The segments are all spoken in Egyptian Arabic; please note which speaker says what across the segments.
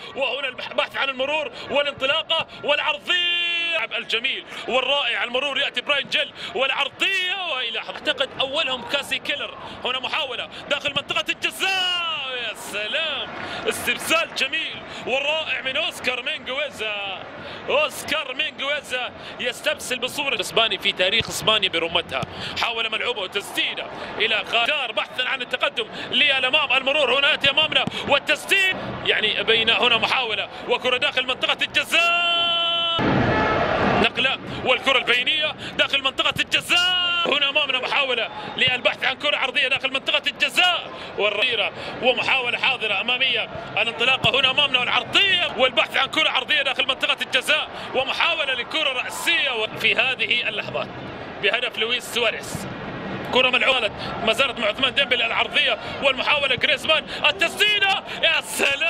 Speaker 1: وهنا البحث عن المرور والانطلاقه والعرضيه الجميل والرائع المرور ياتي براين جيل والعرضيه والى اعتقد اولهم كاسي كيلر هنا محاوله داخل منطقه الجزاء يا سلام استرسال جميل والرائع من اوسكار مينجويزا اوسكار مينجويزا يستبسل بصوره اسباني في تاريخ اسبانيا برمتها حاول ملعوبه وتسديده الى خارج بحثا عن التقدم للامام المرور هنا ياتي امامنا والتسديد يعني بين هنا محاوله وكره داخل منطقه الجزاء نقله والكره البينيه داخل منطقه الجزاء هنا امامنا محاوله للبحث عن كره عرضيه داخل منطقه الجزاء والريره ومحاوله حاضره اماميه الانطلاقه هنا امامنا والعرضيه والبحث عن كره عرضيه داخل منطقه الجزاء ومحاوله لكره راسيه في هذه اللحظات بهدف لويس سواريز كرة ملعونة ما زالت مع عثمان ديمبلي العرضية والمحاولة جريزمان التسديدة يا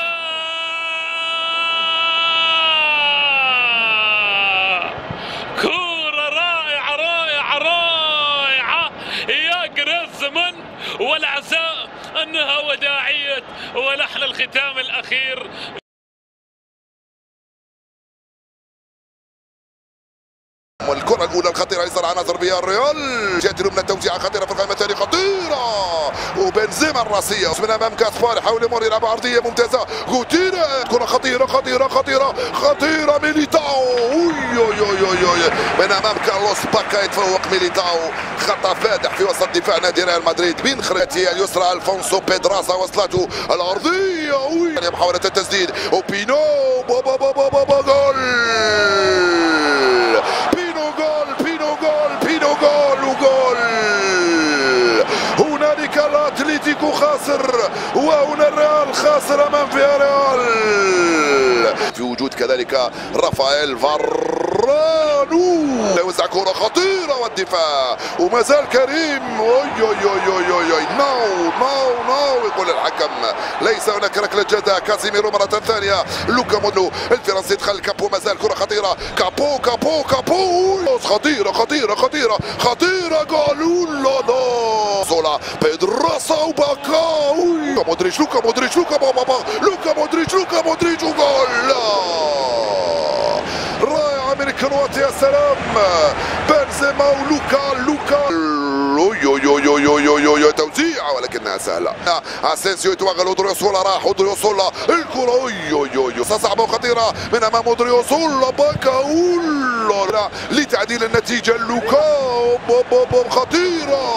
Speaker 1: سلام كرة رائعة رائعة رائعة يا جريزمان والعزاء انها وداعية ولحن الختام الاخير
Speaker 2: والكرة الأولى الخطيرة يسار عناصر فيا الريال جات من التوزيعة خطيرة في القائمة الثانية خطيرة وبنزيما الراسية من أمام كاسبار يحاول يمر يلعب عرضية ممتازة غوتيرا كرة خطيرة خطيرة خطيرة خطيرة ميليتاو من أمام كارلوس باكا يتفوق ميليتاو خطأ فادح في وسط دفاع نادي ريال مدريد بين خريتي اليسرى الفونسو بيدراسا وصلته الأرضية يعني محاولة التسديد وبينو بابا بابا بابا جول بينو جول بينو جول بينو جول وجول هنالك الاتليتيكو خاسر وهنا الريال خاسر امام فياريال في وجود كذلك رافائيل فارانو يوزع كرة خطيرة والدفاع وما زال كريم اوي اوي اوي اوي اوي اوي نو نو نو يقول الحكم ليس هناك ركلة جزاء كازيميرو مرة ثانية لوكا مودلو الفرنسي دخل كابو ما زال كرة خطيرة كابو كابو كابو خطيرة خطيرة خطيرة خطيرة جول لا لا زولا بيدراسا وباكا لوكا مودريتش لوكا مودريتش لوكا بابا لوكا مودريتش لوكا مودريتش وجول لا رائعة من كرواتيا يا سلام بنزيما ولوكا لوكا اوي اوي اوي اوي اوي اوي اوي توزيعة ولكنها سهلة اسينسيو يتوغل اودريوسولا راح اودريوسولا الكرة اوي اوي اوي صعبة وخطيرة من امام اودريوسولا باكا اولا لتعديل النتيجة لوكا خطيرة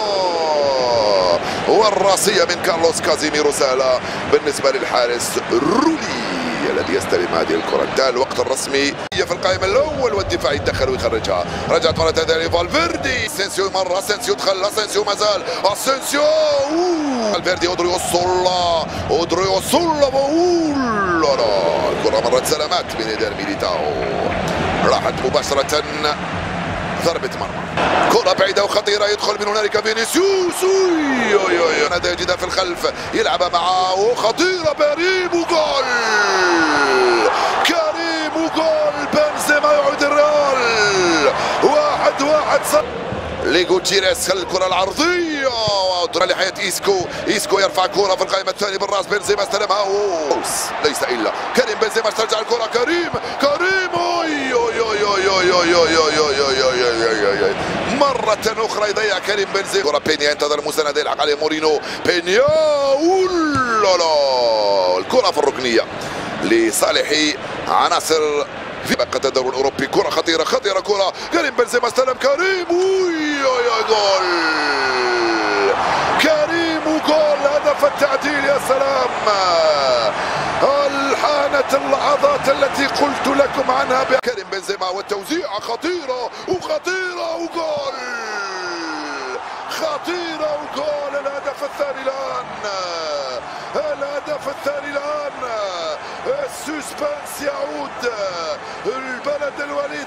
Speaker 2: والراسية من كارلوس كازيميرو سهلة بالنسبة للحارس رولي الذي يستلم هذه الكرة انتهى الوقت الرسمي هي في القائمة الأول والدفاع يتدخل ويخرجها رجعت مرة ثانية لفالفيردي اسينسيو مرة اسينسيو دخل اسينسيو ما زال اسينسيو فالفيردي اودريو سولا اودريو سولا لا لا الكرة مرت سلامات بين يدي ميليتاو راحت مباشرة ضربة مرمى كرة بعيدة وخطيرة يدخل من هنالك فينيسيوس نادى يجدها في الخلف يلعبها معه خطيرة بريم وجول كريم وجول بنزيما يعود الريال واحد واحد صفر ليجوتيريس الكرة العرضية لحياة ايسكو ايسكو يرفع كرة في القائمة الثانية بالراس بنزيما استلمها ليس الا كريم بنزيما استرجع الكرة كريم كريم اوي اوي اوي اوي اوي اوي اوي اوي اوي اوي اوي اوي مرة أخرى يضيع كريم بنزيما كرة بينيا ينتظر المساندة يلحق عليه مورينو بينيا لا الكرة في الركنية لصالح عناصر في بقى الدوري الاوروبي كره خطيره خطيره كره كريم بنزيما استلم كريم وي جول كريم وجول هدف التعديل يا سلام الحانت اللحظات التي قلت لكم عنها كريم بنزيما والتوزيع خطيره وخطيره وجول خطيره وجول الهدف الثاني الان الهدف الثاني الان السسبنس يعود البلد الوليد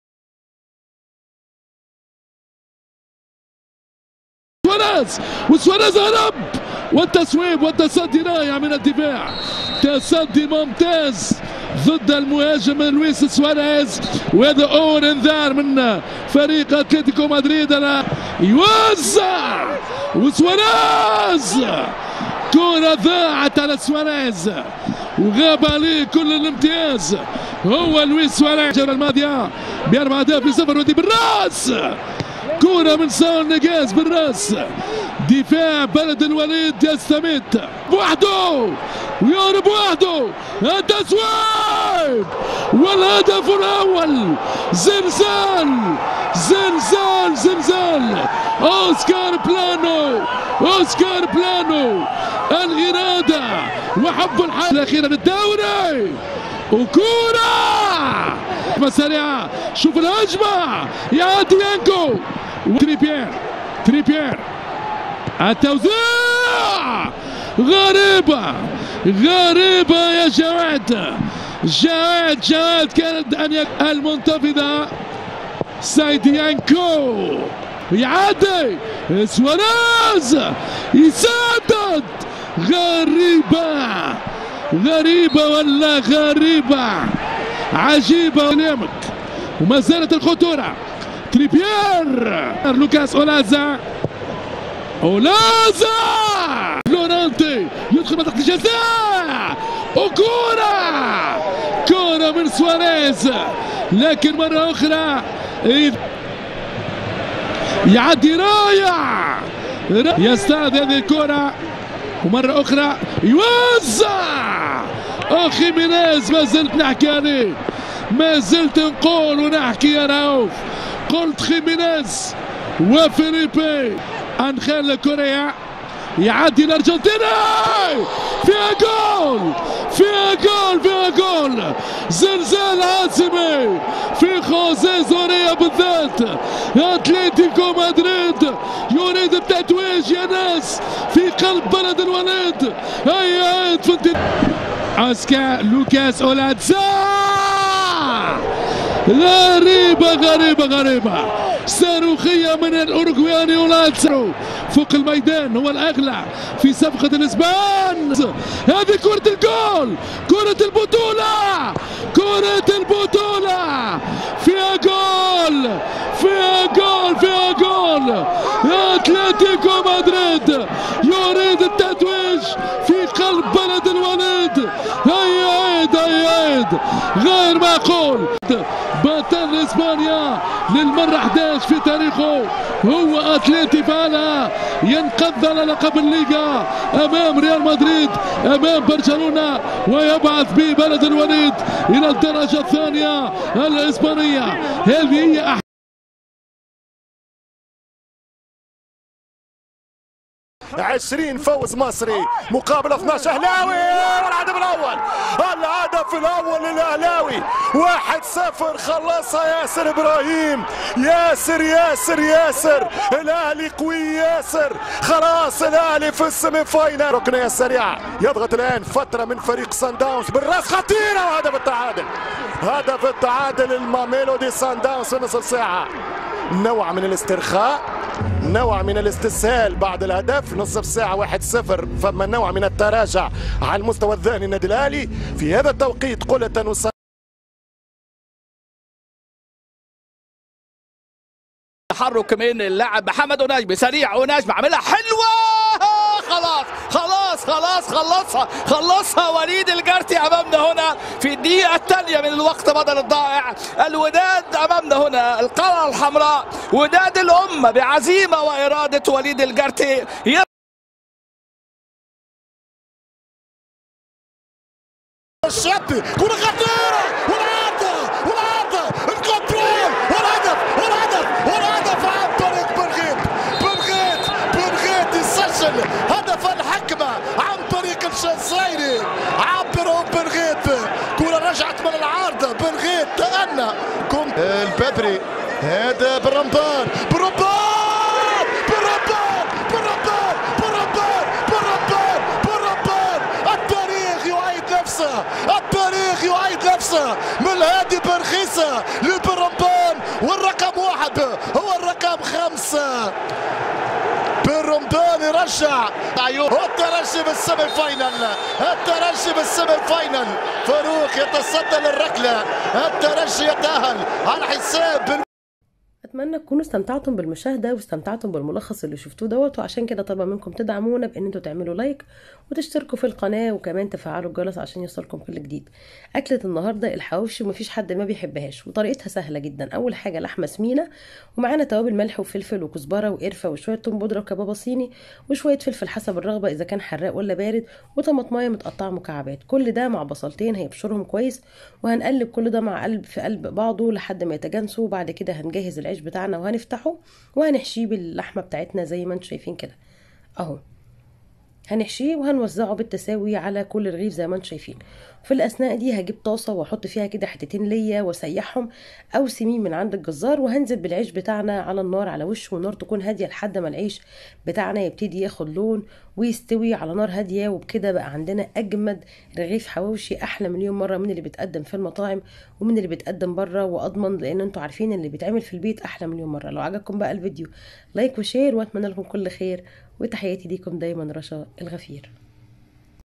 Speaker 3: سواريز وسواريز هرب والتصويب والتصدي رائع من الدفاع تصدي ممتاز ضد المهاجم لويس سواريز وهذا اول انذار من فريق اتلتيكو مدريد يوزع وسواريز كرة ضاعت على سواريز وغاب عليه كل الامتياز هو لويس سواريز الجوله الماضيه باربع اهداف لصفر ودي بالراس كرة من ساول نجاز بالراس دفاع بلد الوليد يستمد وحده ويهرب وحده التسويب والهدف الاول زلزال زلزال زلزال اوسكار بلانو اوسكار بلانو الاراده وحب الحال الاخيره للدوري وكوره سريعه شوف الهجمه يا ديانكو تريبير تريبير التوزيع غريبة غريبة يا جواد جواد جواد كانت أن يك... المنتفضة سايديانكو يعدي سواريز يسدد غريبة غريبة ولا غريبة عجيبة ونعمك وما زالت الخطورة تريبير لوكاس أولازا أولازا لورانتي يدخل منطقة الجزاء وكورة كورة من سواريز لكن مرة أخرى يعدي رايع يستعد هذه الكرة ومرة أخرى يوزع أخي مينيز ما زلت نحكي عليه ما زلت نقول ونحكي يا رؤوف قلت خيمينيز وفيليبي أنخيل كوريا يعدي الأرجنتيني فيها جول فيها جول فيها جول زلزال عاصمي في خوزي زوريا بالذات اتلتيكو مدريد يريد التتويج يا ناس في قلب بلد الوليد هيا في اسكا لوكاس اولاتزا غريبة غريبة غريبة صاروخية من الأوروغوياني أولاتزا فوق الميدان هو الأغلى في صفقة الإسبان هذه كرة الجول كرة البطولة كرة البطولة فيها جول فيها جول فيها جول أتلتيكو مدريد يريد التتويج في قلب بلد الوليد هيا عيد هيا عيد غير معقول بطل اسبانيا للمرة 11 في تاريخه هو اتلتي فعلها ينقض على لقب الليغا امام ريال مدريد امام برشلونة ويبعث ببلد الوليد الى الدرجة الثانية الاسبانية هذه هي أح
Speaker 4: عشرين فوز مصري مقابل 12 اهلاوي والهدف الاول الهدف الاول للاهلاوي واحد صفر خلصها ياسر ابراهيم ياسر ياسر ياسر الاهلي قوي ياسر خلاص الاهلي في السيمي فاينل ركنيه سريعه يضغط الان فتره من فريق سان داونز بالراس خطيره وهدف التعادل هدف التعادل الماميلودي سان داونز في نصف ساعه نوع من الاسترخاء نوع من الاستسهال بعد الهدف نصف ساعة واحد صفر فما نوع من التراجع على المستوى الذهني النادي الأهلي في هذا التوقيت قلة وص...
Speaker 5: تحرك من اللاعب محمد ونجم سريع ونجم عاملها حلوه خلاص خلاص خلاص خلصها خلصها وليد الجرتي امامنا هنا في الدقيقه الثانيه من الوقت بدل الضائع الوداد امامنا هنا القلعه الحمراء وداد الامه بعزيمه واراده وليد الجرتي
Speaker 4: الشد كرة خطيرة والعارضة والعارضة الكنترول والهدف والهدف والهدف عن طريق بنغيت بنغيت بنغيت يسجل هدف الحكمة عن طريق الشنصيري عبر بنغيت كرة رجعت من العارضة بنغيت تأنى كم البدري هذا بالرمضان بالرمضان بالرمضان بالرمضان بالرمضان بالرمضان بالرمضان التاريخ يعيد نفسه التاريخ يعيد نفسه من هادي برخيصة لبرمبان والرقم واحد هو الرقم خمسة بالرمضان يرجع عيون الترجي بالسيمي فاينل الترجي بالسيمي فاينل فاروق يتصدى للركلة الترجي يتأهل على حساب
Speaker 6: اتمنى تكونوا استمتعتم بالمشاهده واستمتعتم بالملخص اللي شفتوه دوت وعشان كده طالبه منكم تدعمونا بان انتوا تعملوا لايك وتشتركوا في القناه وكمان تفعلوا الجرس عشان يوصلكم كل جديد اكله النهارده الحواوشي ومفيش حد ما بيحبهاش وطريقتها سهله جدا اول حاجه لحمه سمينه ومعانا توابل ملح وفلفل وكزبره وقرفه وشويه توم بودره وكبابه صيني وشويه فلفل حسب الرغبه اذا كان حراق ولا بارد وطماطمايه متقطعه مكعبات كل ده مع بصلتين هيبشرهم كويس وهنقلب كل ده مع قلب في قلب بعضه لحد ما يتجانسوا وبعد كده هنجهز العيش بتاعنا وهنفتحه وهنحشيه باللحمه بتاعتنا زي ما انتم شايفين كده اهو هنحشيه وهنوزعه بالتساوي على كل رغيف زي ما انتم شايفين في الاثناء دي هجيب طاسه واحط فيها كده حتتين ليا واسيحهم او سمين من عند الجزار وهنزل بالعيش بتاعنا على النار على وشه والنار تكون هاديه لحد ما العيش بتاعنا يبتدي ياخد لون ويستوي على نار هاديه وبكده بقى عندنا اجمد رغيف حواوشي احلى مليون مره من اللي بيتقدم في المطاعم ومن اللي بيتقدم بره واضمن لان انتوا عارفين اللي بيتعمل في البيت احلى مليون مره لو عجبكم بقى الفيديو لايك وشير واتمنى لكم كل خير وتحياتي ليكم دايما رشا الغفير